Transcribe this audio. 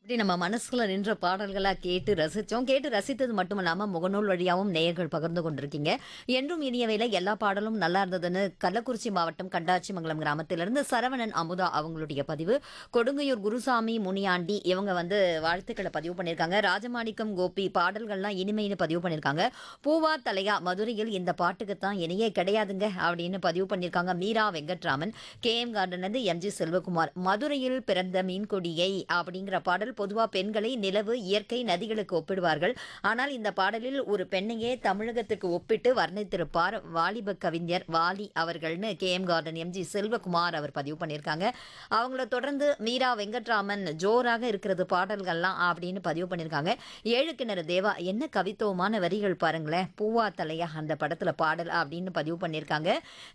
இப்படி நம்ம மனசுல நின்ற பாடல்களா கேட்டு ரசிச்சோம் கேட்டு ரசித்தது மட்டும் இல்லாம முகநூல் வழியாவும் நேயர்கள் பகிர்ந்து கொண்டிருக்கீங்க என்றும் இனியவையில எல்லா பாடலும் நல்லா இருந்ததுன்னு கள்ளக்குறிச்சி மாவட்டம் கண்டாச்சிமங்கலம் கிராமத்திலிருந்து சரவணன் அமுதா அவங்களுடைய பதிவு கொடுங்கையூர் குருசாமி முனியாண்டி இவங்க வந்து வாழ்த்துக்களை பதிவு பண்ணியிருக்காங்க ராஜமாணிக்கம் கோபி பாடல்கள்லாம் இனிமைன்னு பதிவு பண்ணியிருக்காங்க பூவா தலையா மதுரையில் இந்த பாட்டுக்கு தான் இணையே கிடையாதுங்க அப்படின்னு பதிவு பண்ணியிருக்காங்க மீரா வெங்கட்ராமன் கே எம் கார்டன்லேருந்து எம்ஜி செல்வகுமார் மதுரையில் பிறந்த மீன்கொடியை அப்படிங்கிற பாடல் பொதுவா பெண்களை நிலவு இயற்கை நதிகளுக்கு ஒப்பிடுவார்கள் ஆனால் இந்த பாடலில் ஒரு பெண்ணையே தமிழகத்துக்கு ஒப்பிட்டு வர்ணித்திருப்பார் வாலிப கவிஞர் வாலி அவர்கள்னு K M garden MG Selvakumar அவர் பதிவு பண்ணியிருக்காங்க அவங்கள தொடர்ந்து மீரா வெங்கட்ராமன் ஜோராக இருக்கிறது பாடல்கள்லாம் அப்படின்னு பதிவு பண்ணியிருக்காங்க ஏழு கிணறு தேவா என்ன கவித்துவமான வரிகள் பாருங்களேன் பூவா தலையா அந்த படத்துல பாடல் அப்படின்னு பதிவு பண்ணியிருக்காங்க